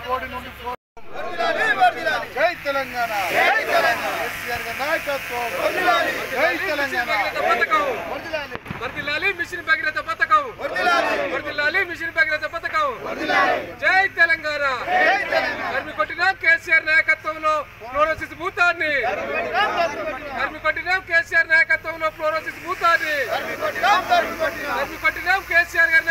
కోడి నుండి ఫ్లోర్ జై తెలంగాణ కేసీఆర్ గారి నాయకత్వం జై తెలంగాణ పథకం వర్ధిల్లాలి. వర్దిల్లాలి మిషన్ భగీరథ పథకం వర్దిల్లాలి మిషన్ భగీరథ పథకం జై తెలంగాణ కర్మి కొట్టినాం కేసీఆర్ నాయకత్వంలో ఫ్లోరోసిస్ భూతాన్ని కర్మి కొట్టినాం కేసీఆర్ నాయకత్వంలో ఫ్లోరోసిస్ భూతాన్ని కర్మి కొట్టినాం కేసీఆర్ గారి